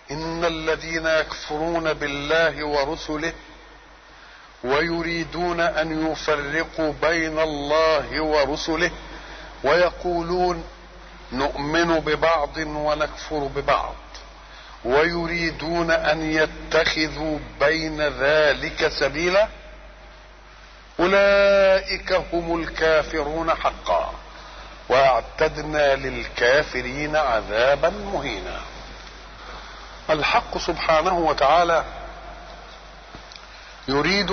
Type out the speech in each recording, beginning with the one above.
ان الذين يكفرون بالله ورسله ويريدون ان يفرقوا بين الله ورسله ويقولون نؤمن ببعض ونكفر ببعض ويريدون ان يتخذوا بين ذلك سبيلا اولئك هم الكافرون حقا واعتدنا للكافرين عذابا مهينا الحق سبحانه وتعالى يريد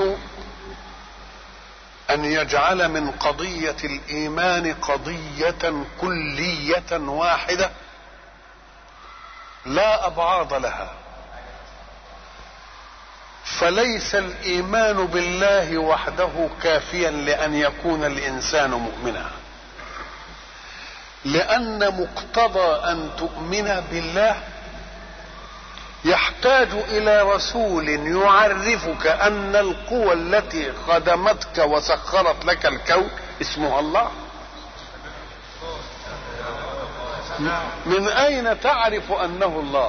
ان يجعل من قضيه الايمان قضيه كليه واحده لا ابعاض لها فليس الايمان بالله وحده كافيا لان يكون الانسان مؤمنا لان مقتضى ان تؤمن بالله يحتاج الى رسول يعرفك ان القوى التي خدمتك وسخرت لك الكون اسمها الله من اين تعرف انه الله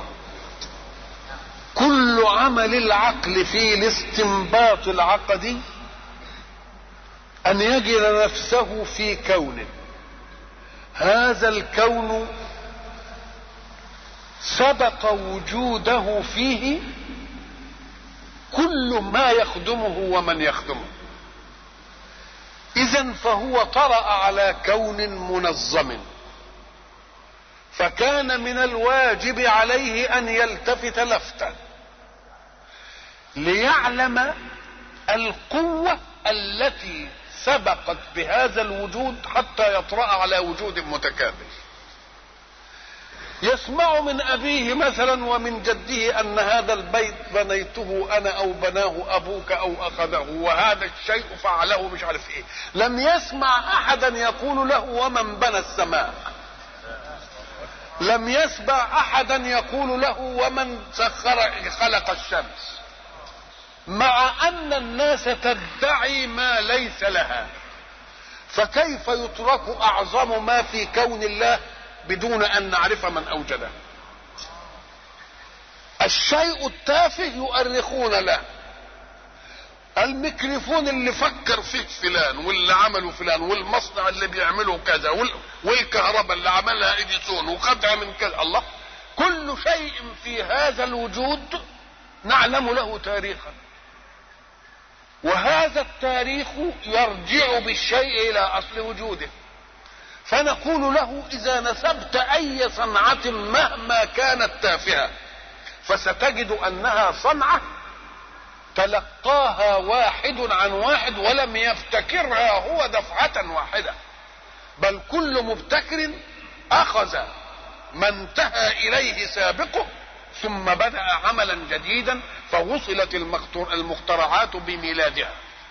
كل عمل العقل في الاستنباط العقدي ان يجد نفسه في كون هذا الكون سبق وجوده فيه كل ما يخدمه ومن يخدمه اذا فهو طرا على كون منظم فكان من الواجب عليه ان يلتفت لفتا ليعلم القوه التي سبقت بهذا الوجود حتى يطرا على وجود متكامل يسمع من أبيه مثلا ومن جده أن هذا البيت بنيته أنا أو بناه أبوك أو أخذه وهذا الشيء فعله مش عارف إيه لم يسمع أحدا يقول له ومن بنى السماء لم يسمع أحدا يقول له ومن سخر خلق الشمس مع أن الناس تدعي ما ليس لها فكيف يترك أعظم ما في كون الله بدون ان نعرف من اوجده الشيء التافه يؤرخون له الميكروفون اللي فكر فيه فلان واللي عمله فلان والمصنع اللي بيعمله كذا والكهرباء اللي عملها اديسون وخدها من كذا الله كل شيء في هذا الوجود نعلم له تاريخا وهذا التاريخ يرجع بالشيء الى اصل وجوده فنقول له اذا نسبت اي صنعه مهما كانت تافهه فستجد انها صنعه تلقاها واحد عن واحد ولم يفتكرها هو دفعه واحده بل كل مبتكر اخذ ما انتهى اليه سابقه ثم بدا عملا جديدا فوصلت المخترعات بميلادها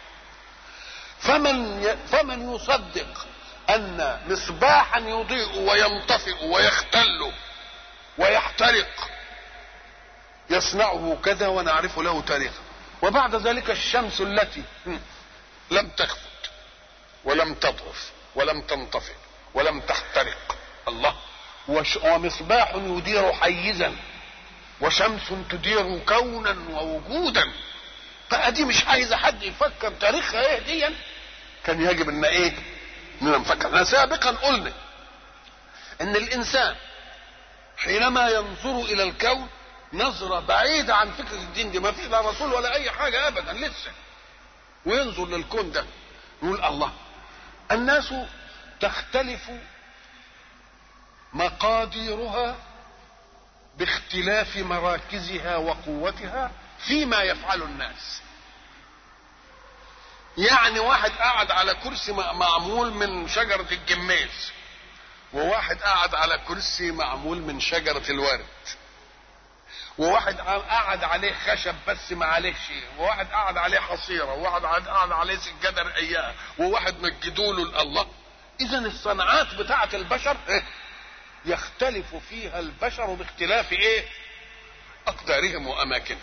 فمن فمن يصدق ان مصباحا يضيء وينطفئ ويختل ويحترق يصنعه كذا ونعرف له تاريخا وبعد ذلك الشمس التي لم تخفت ولم تضعف ولم تنطفئ ولم تحترق الله ومصباح يدير حيزا وشمس تدير كونا ووجودا فدي مش عايزه حد يفكر تاريخها ايه ديا كان يجب ان ايه اننا نفكر احنا سابقا قلنا ان الانسان حينما ينظر الى الكون نظرة بعيدة عن فكرة الدين دي ما في لا رسول ولا أي حاجة أبدا لسه وينظر للكون ده يقول الله الناس تختلف مقاديرها باختلاف مراكزها وقوتها فيما يفعل الناس يعني واحد قاعد على كرسي معمول من شجرة الجميز وواحد قاعد على كرسي معمول من شجرة الورد وواحد قاعد عليه خشب بس ما عليه شيء وواحد قاعد عليه حصيرة وواحد قاعد عليه سجادة رقيقة وواحد مجدوله الله إذا الصناعات بتاعة البشر يختلف فيها البشر باختلاف إيه؟ أقدارهم وأماكنهم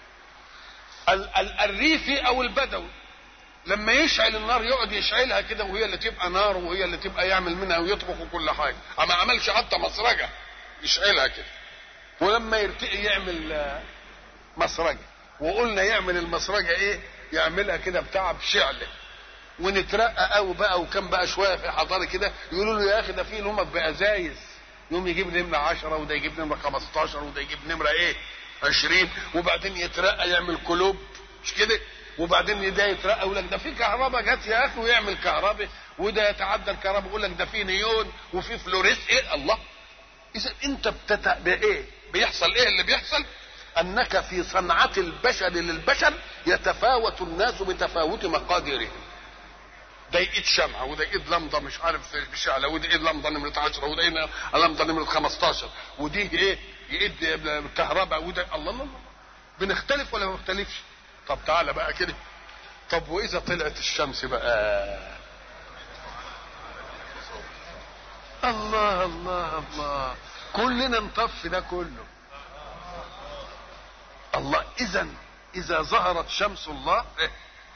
الريفي أو البدوي لما يشعل النار يقعد يشعلها كده وهي اللي تبقى نار وهي اللي تبقى يعمل منها ويطبخ وكل حاجه اما عملش حتى مسرجه يشعلها كده ولما يرتقي يعمل آه، مسرجه وقلنا يعمل المسرجه ايه يعملها كده بتاع بشعله ونترقى قوي بقى وكان بقى شويه في حضاره كده يقولوا له يا اخي ده في نمط بازايز يوم يجيب نمره 10 وده يجيب نمره 15 وده يجيب نمره ايه 20 وبعدين يترقى يعمل كلوب مش كده وبعدين ده يترقى يقول لك ده في كهرباء جت يا اخي ويعمل كهرباء وده يتعدى الكهرباء يقول لك ده في نيون وفي فلوريس ايه الله اذا انت بتت... بايه بيحصل ايه اللي بيحصل انك في صنعه البشر للبشر يتفاوت الناس بتفاوت مقاديرهم ده ايد شمعه وده ايد لمضه مش عارف بشعله وده ايد لمضه نمره 10 وده ايد لمضه نمره 15 ودي ايه ايد كهرباء وده الله الله الله بنختلف ولا ما بنختلفش طب تعالى بقى كده طب واذا طلعت الشمس بقى الله الله الله كلنا نطفي ده كله الله اذا اذا ظهرت شمس الله إيه؟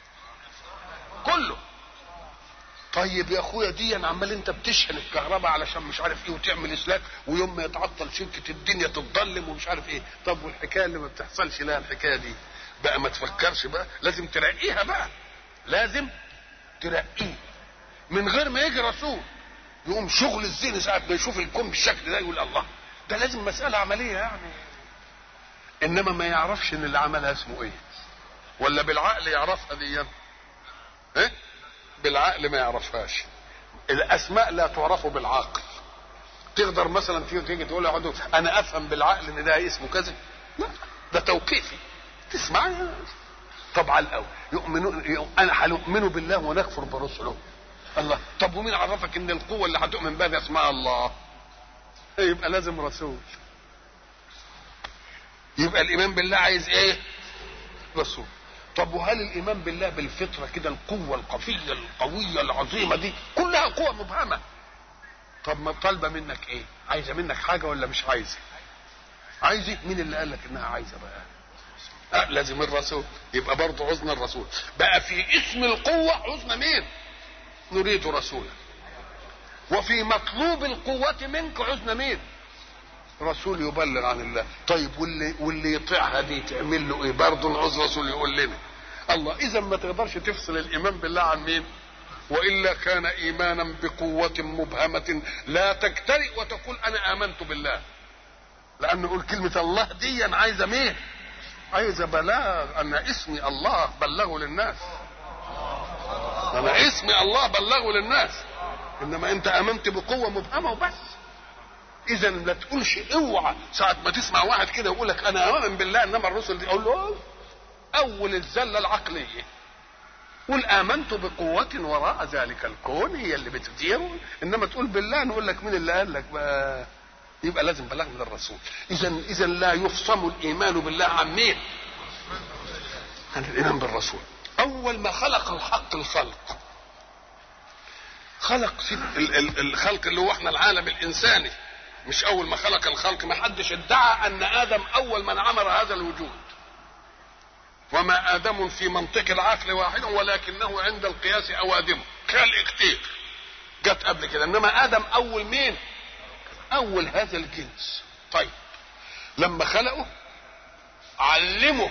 كله طيب يا اخويا دي عمال انت بتشحن الكهرباء علشان مش عارف ايه وتعمل اسلاك ويوم ما يتعطل شركه الدنيا تتظلم ومش عارف ايه طب والحكايه اللي ما بتحصلش لها الحكايه دي بقى ما تفكرش بقى لازم ترقيها بقى لازم ترقيه من غير ما يجي رسول يقوم شغل الذهن ساعه ما يشوف الكون بالشكل ده يقول الله ده لازم مساله عمليه يعني انما ما يعرفش ان اللي عملها اسمه ايه ولا بالعقل يعرفها دي ايه بالعقل ما يعرفهاش الاسماء لا تعرف بالعقل تقدر مثلا تيجي تيجي تقول له انا افهم بالعقل ان ده اسمه كذا لا ده توقيفي تسمع طب على الاول يؤمنون انا هنؤمن بالله ونكفر برسله الله طب ومين عرفك ان القوه اللي هتؤمن بها اسمها الله يبقى لازم رسول يبقى الايمان بالله عايز ايه رسول طب وهل الايمان بالله بالفطره كده القوه القويه القويه العظيمه دي كلها قوه مبهمه طب ما طالبه منك ايه عايزه منك حاجه ولا مش عايزه عايزه مين اللي قال لك انها عايزه بقى أه لازم الرسول يبقى برضه عزنا الرسول بقى في اسم القوه عزنا مين نريد رسولا وفي مطلوب القوة منك عزنا مين رسول يبلغ عن الله طيب واللي واللي يطيعها دي تعمل له ايه برضه العز رسول يقول لنا الله اذا ما تقدرش تفصل الايمان بالله عن مين والا كان ايمانا بقوه مبهمه لا تجترئ وتقول انا امنت بالله لان نقول كلمه الله دي عايزه مين عايزه بلاغ ان اسمي الله بلغه للناس انا اسمي الله بلغه للناس انما انت امنت بقوه مبهمه وبس اذا لا تقولش اوعى ساعه ما تسمع واحد كده يقول لك انا اؤمن بالله انما الرسل دي اقول له اول الزله العقليه قل امنت بقوه وراء ذلك الكون هي اللي بتديره انما تقول بالله نقول لك مين اللي قال لك بقى يبقى لازم بلغنا للرسول اذا اذا لا يفصم الايمان بالله عن مين عن الايمان بالرسول اول ما خلق الحق الخلق خلق الخلق اللي هو احنا العالم الانساني مش اول ما خلق الخلق ما حدش ادعى ان ادم اول من عمر هذا الوجود وما ادم في منطق العقل واحد ولكنه عند القياس اوادمه خلق كتير جت قبل كده انما ادم اول مين اول هذا الجنس طيب لما خلقه علمه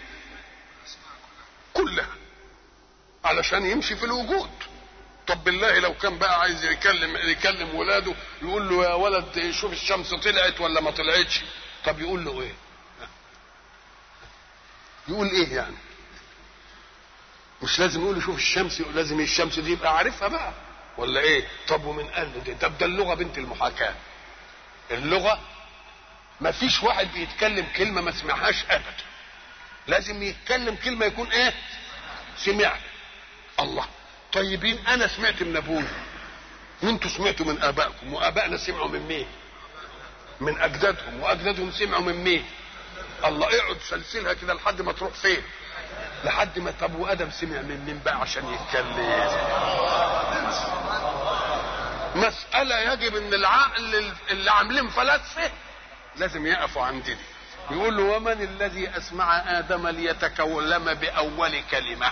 كلها علشان يمشي في الوجود طب بالله لو كان بقى عايز يكلم يكلم ولاده يقول له يا ولد شوف الشمس طلعت ولا ما طلعتش طب يقول له ايه يقول ايه يعني مش لازم يقول له شوف الشمس لازم الشمس دي يبقى عارفها بقى ولا ايه طب ومن قال له ده طب ده اللغه بنت المحاكاه اللغه ما فيش واحد بيتكلم كلمه ما سمعهاش ابدا لازم يتكلم كلمه يكون ايه سمع الله طيبين انا سمعت من ابويا وانتوا سمعتوا من ابائكم وابائنا سمعوا من مين من اجدادهم واجدادهم سمعوا من مين الله اقعد سلسلها كده لحد ما تروح فين لحد ما طب وادم سمع من مين بقى عشان يتكلم مسألة يجب ان العقل اللي عاملين فلاسفة لازم يقفوا عند دي يقول له ومن الذي اسمع ادم ليتكلم باول كلمه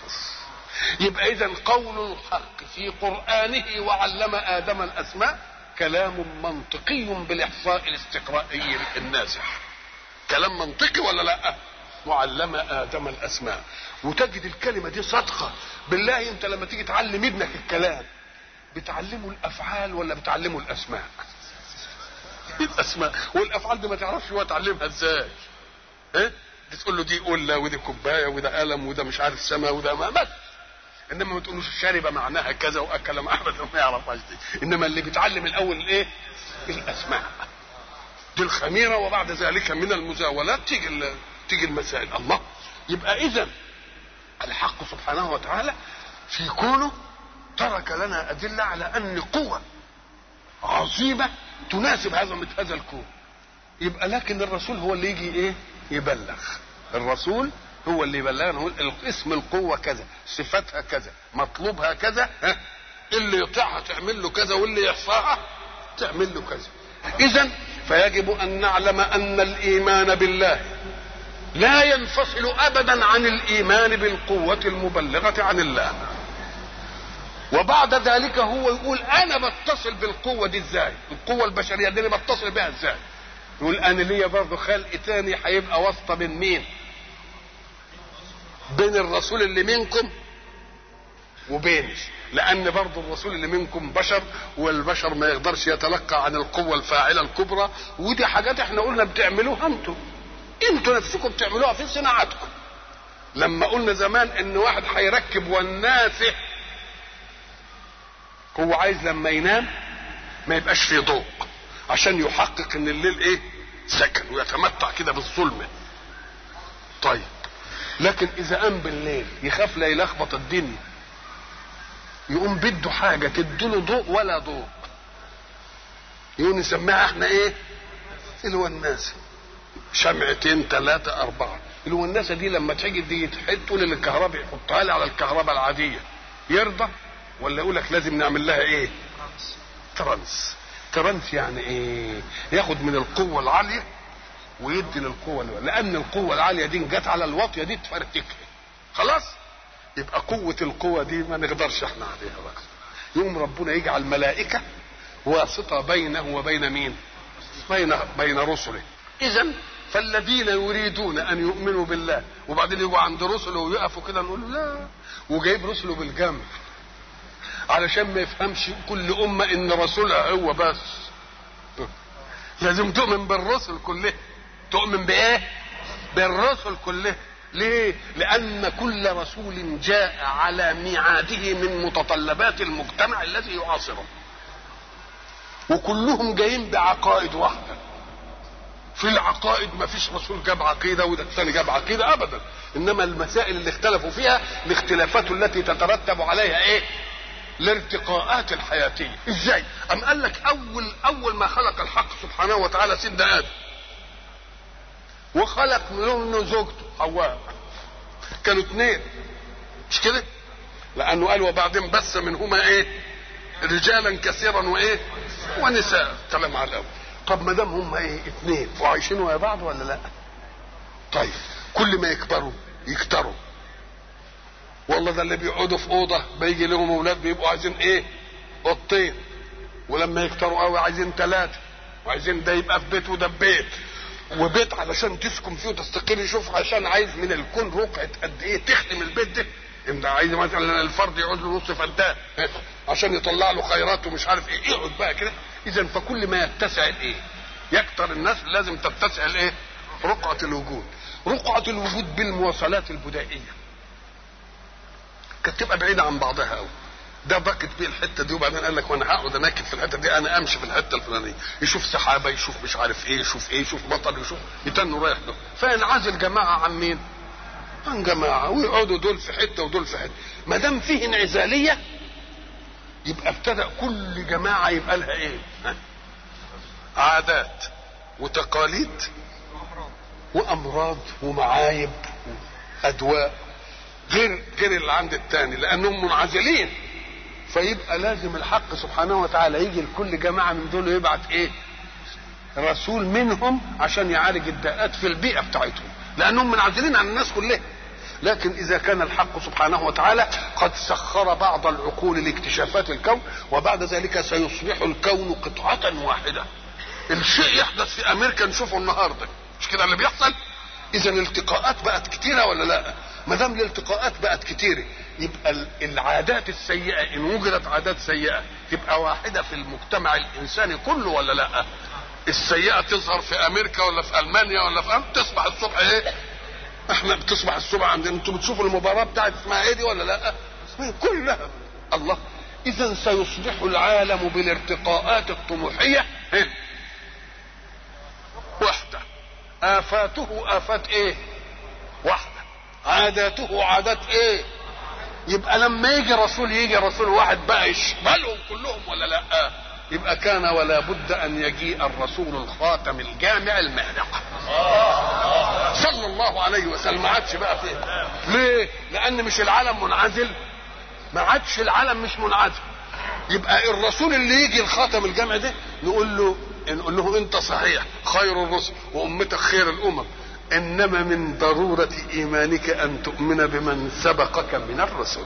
يبقى اذا قول الحق في قرانه وعلم ادم الاسماء كلام منطقي بالاحصاء الاستقرائي النازح كلام منطقي ولا لا وعلم ادم الاسماء وتجد الكلمه دي صادقه بالله انت لما تيجي تعلم ابنك الكلام بتعلمه الافعال ولا بتعلمه الاسماء الاسماء والافعال دي ما تعرفش هو تعلمها ازاي ايه تقول له دي قله ودي كوبايه وده قلم وده مش عارف سما وده ما بس انما ما تقولوش شرب معناها كذا واكل معها ما يعرفهاش دي انما اللي بيتعلم الاول الايه الاسماء دي الخميره وبعد ذلك من المزاولات تيجي تيجي المسائل الله يبقى اذا الحق سبحانه وتعالى في كونه ترك لنا ادله على ان قوه عظيمه تناسب هذا هذا الكون يبقى لكن الرسول هو اللي يجي ايه يبلغ الرسول هو اللي يبلغنا اسم القوه كذا صفتها كذا مطلوبها كذا ها اللي يطيعها تعمل له كذا واللي يحصاها تعمل له كذا اذا فيجب ان نعلم ان الايمان بالله لا ينفصل ابدا عن الايمان بالقوه المبلغه عن الله وبعد ذلك هو يقول انا بتصل بالقوه دي ازاي القوه البشريه دي انا بتصل بها ازاي يقول انا ليا برضه خلق تاني هيبقى واسطه بين مين بين الرسول اللي منكم وبيني لان برضه الرسول اللي منكم بشر والبشر ما يقدرش يتلقى عن القوه الفاعله الكبرى ودي حاجات احنا قلنا بتعملوها انتم انتوا نفسكم بتعملوها في صناعتكم لما قلنا زمان ان واحد هيركب والنافع هو عايز لما ينام ما يبقاش فيه ضوء عشان يحقق ان الليل ايه سكن ويتمتع كده بالظلمه طيب لكن اذا قام بالليل يخاف لا يلخبط الدنيا يقوم بده حاجه تديله ضوء ولا ضوء يقوم نسميها احنا ايه الوناسه شمعتين ثلاثة أربعة الوناسة دي لما تيجي دي تقول للكهرباء يحطها لي على الكهرباء العادية يرضى ولا يقول لك لازم نعمل لها ايه ترانس ترانس يعني ايه ياخد من القوة العالية ويدي للقوة الوالية. لأن القوة العالية دي جت على الواطية دي تفرتكها خلاص يبقى قوة القوة دي ما نقدرش احنا عليها بقى يوم ربنا يجعل ملائكة واسطة بينه وبين مين بين بين رسله إذا فالذين يريدون أن يؤمنوا بالله وبعدين يجوا عند رسله ويقفوا كده نقول لا وجايب رسله بالجنب علشان ما يفهمش كل أمة إن رسولها هو بس لازم تؤمن بالرسل كلها تؤمن بإيه؟ بالرسل كلها ليه؟ لأن كل رسول جاء على ميعاده من متطلبات المجتمع الذي يعاصره وكلهم جايين بعقائد واحده في العقائد ما فيش رسول جاب عقيده وده الثاني جاب عقيده ابدا انما المسائل اللي اختلفوا فيها الاختلافات التي تترتب عليها ايه الارتقاءات الحياتيه ازاي ام قال لك اول اول ما خلق الحق سبحانه وتعالى سيدنا ادم وخلق منه زوجته حواء كانوا اثنين مش كده لانه قال وبعدين بث منهما ايه رجالا كثيرا وايه ونساء كلام على الاول طب ما دام هم ايه اثنين وعايشين ويا بعض ولا لا طيب كل ما يكبروا يكتروا والله ده اللي بيقعدوا في اوضه بيجي لهم اولاد بيبقوا عايزين ايه اوضتين ولما يكتروا قوي عايزين ثلاثه وعايزين ده يبقى في بيت وده في بيت وبيت علشان تسكن فيه وتستقر شوف عشان عايز من الكون رقعه قد ايه تخدم البيت ده انت عايز مثلا الفرد يقعد له نص فدان عشان يطلع له خيرات ومش عارف ايه يقعد بقى كده اذا فكل ما يتسع الايه يكتر الناس لازم تتسع الايه رقعه الوجود رقعه الوجود بالمواصلات البدائيه كانت تبقى بعيده عن بعضها قوي ده باكت بيه الحته دي وبعدين قال لك وانا هقعد اناكد في الحته دي انا امشي في الحته الفلانيه يشوف سحابه يشوف مش عارف ايه يشوف ايه يشوف مطر يشوف يتنوا رايح له فينعزل جماعه عن مين؟ عن جماعه ويقعدوا دول في حته ودول في حته ما دام فيه انعزاليه يبقى ابتدأ كل جماعة يبقى لها ايه ها؟ عادات وتقاليد وأمراض ومعايب وأدواء غير غير اللي عند التاني لأنهم منعزلين فيبقى لازم الحق سبحانه وتعالى يجي لكل جماعة من دول يبعت ايه رسول منهم عشان يعالج الداءات في البيئة بتاعتهم لأنهم منعزلين عن الناس كلها لكن اذا كان الحق سبحانه وتعالى قد سخر بعض العقول لاكتشافات الكون وبعد ذلك سيصبح الكون قطعه واحده الشيء يحدث في امريكا نشوفه النهارده مش كده اللي بيحصل اذا الالتقاءات بقت كتيره ولا لا ما دام الالتقاءات بقت كتيره يبقى العادات السيئه ان وجدت عادات سيئه تبقى واحده في المجتمع الانساني كله ولا لا السيئه تظهر في امريكا ولا في المانيا ولا في أمريكا تصبح الصبح ايه احنا بتصبح الصبح عندنا انتوا بتشوفوا المباراه بتاعت اسمها ايه دي ولا لا كلها الله اذا سيصبح العالم بالارتقاءات الطموحيه إيه؟ وحده افاته افات ايه واحده عاداته عادات ايه يبقى لما يجي رسول يجي رسول واحد بقى يشملهم كلهم ولا لا يبقى كان ولا بد ان يجيء الرسول الخاتم الجامع المهرق صلى الله عليه وسلم ما عادش بقى فيه ليه لان مش العالم منعزل ما عادش العالم مش منعزل يبقى الرسول اللي يجي الخاتم الجامع ده نقول له نقول له انت صحيح خير الرسل وامتك خير الامم انما من ضروره ايمانك ان تؤمن بمن سبقك من الرسل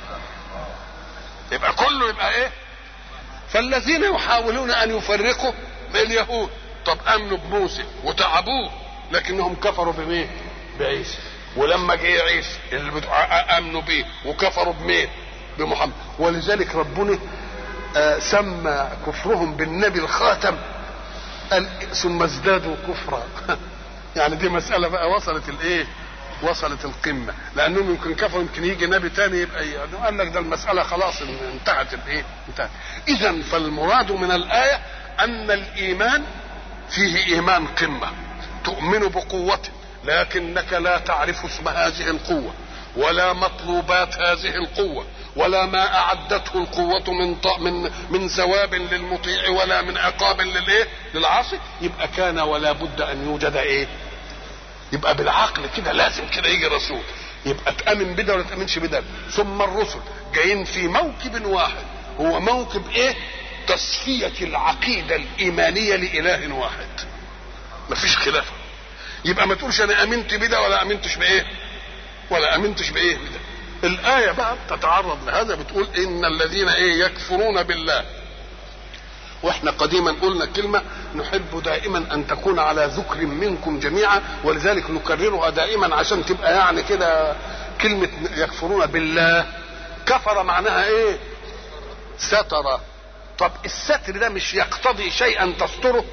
يبقى كله يبقى ايه فالذين يحاولون ان يفرقوا اليهود طب امنوا بموسى وتعبوه لكنهم كفروا بمين بعيسى ولما جه عيسى اللي بتوع امنوا بيه وكفروا بمين بمحمد ولذلك ربنا آه سمى كفرهم بالنبي الخاتم قال ثم ازدادوا كفرا يعني دي مسألة بقى وصلت الايه وصلت القمة لأنهم يمكن كفروا يمكن يجي نبي تاني يبقى يعني قال لك ده المسألة خلاص انتهت الايه انتهت إذا فالمراد من الآية أن الإيمان فيه إيمان قمة تؤمن بقوة لكنك لا تعرف اسم هذه القوة ولا مطلوبات هذه القوة ولا ما أعدته القوة من من من ثواب للمطيع ولا من عقاب للإيه؟ للعاصي يبقى كان ولا بد أن يوجد إيه؟ يبقى بالعقل كده لازم كده يجي رسول يبقى تأمن بده ولا تأمنش بده ثم الرسل جايين في موكب واحد هو موكب إيه؟ تصفية العقيدة الإيمانية لإله واحد مفيش خلاف يبقى ما تقولش أنا آمنت بده ولا آمنتش بإيه؟ ولا آمنتش بإيه بده الآية بقى تتعرض لهذا بتقول إن الذين إيه يكفرون بالله واحنا قديما قلنا كلمة نحب دائما أن تكون على ذكر منكم جميعا ولذلك نكررها دائما عشان تبقى يعني كده كلمة يكفرون بالله كفر معناها إيه؟ ستر طب الستر ده مش يقتضي شيئا تستره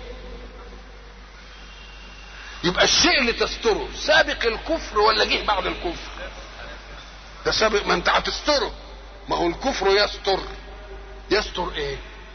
يبقى الشيء اللي تستره سابق الكفر ولا جه بعد الكفر ده سابق ما انت هتستره ما هو الكفر يستر يستر ايه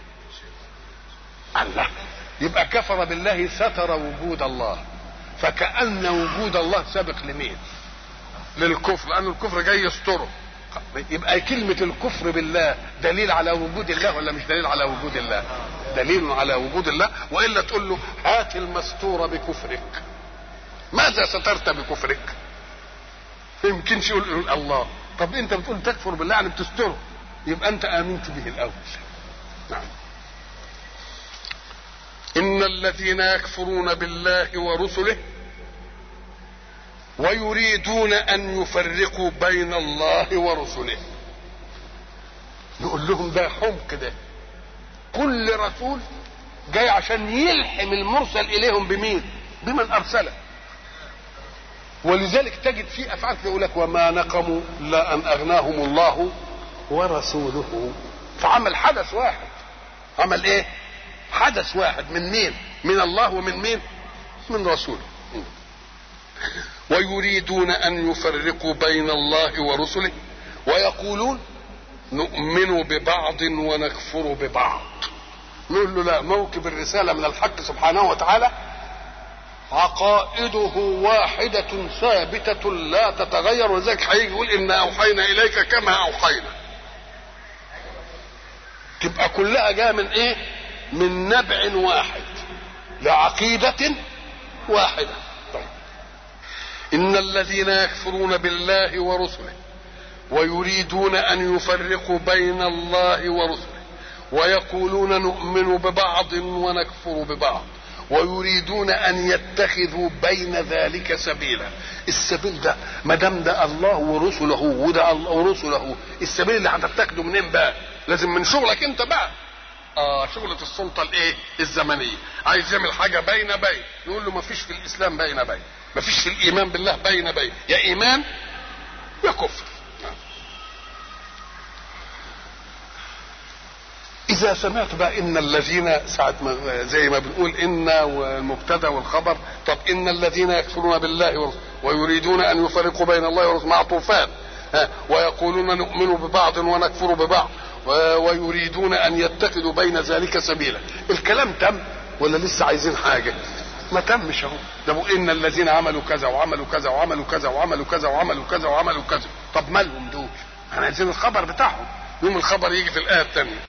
الله يبقى كفر بالله ستر وجود الله فكأن وجود الله سابق لمين للكفر لأن الكفر جاي يستره يبقى كلمة الكفر بالله دليل على وجود الله ولا مش دليل على وجود الله دليل على وجود الله وإلا تقول له هات المستور بكفرك ماذا سترت بكفرك يمكنش يقول الله طب انت بتقول تكفر بالله يعني بتستره يبقى انت امنت به الاول نعم ان الذين يكفرون بالله ورسله ويريدون ان يفرقوا بين الله ورسله نقول لهم ده حمق ده كل رسول جاي عشان يلحم المرسل اليهم بمين بمن ارسله ولذلك تجد في افعال يقول لك وما نقموا الا ان اغناهم الله ورسوله فعمل حدث واحد عمل ايه حدث واحد من مين من الله ومن مين من رسوله ويريدون ان يفرقوا بين الله ورسله ويقولون نؤمن ببعض ونكفر ببعض نقول له لا موكب الرساله من الحق سبحانه وتعالى عقائده واحدة ثابتة لا تتغير ولذلك هيجي يقول إنا أوحينا إليك كما أوحينا. تبقى كلها جاية من إيه؟ من نبع واحد لعقيدة واحدة. طيب. إن الذين يكفرون بالله ورسله ويريدون أن يفرقوا بين الله ورسله ويقولون نؤمن ببعض ونكفر ببعض ويريدون ان يتخذوا بين ذلك سبيلا السبيل ده ما دام ده الله ورسله وده الله ورسله السبيل اللي هتتخذه منين بقى لازم من شغلك انت بقى اه شغلة السلطة الايه الزمنية عايز يعمل حاجة بين بين يقول له ما فيش في الاسلام بين بين ما فيش في الايمان بالله بين بين يا ايمان يا كفر إذا سمعت بقى إن الذين ساعة ما زي ما بنقول إن والمبتدأ والخبر طب إن الذين يكفرون بالله ويريدون أن يفرقوا بين الله ورسوله معطوفان ويقولون نؤمن ببعض ونكفر ببعض ويريدون أن يتخذوا بين ذلك سبيلا الكلام تم ولا لسه عايزين حاجة ما تمش اهو ده ان الذين عملوا كذا وعملوا كذا وعملوا كذا وعملوا كذا وعملوا كذا وعملوا كذا طب مالهم دول احنا عايزين الخبر بتاعهم يوم الخبر يجي في الايه الثانيه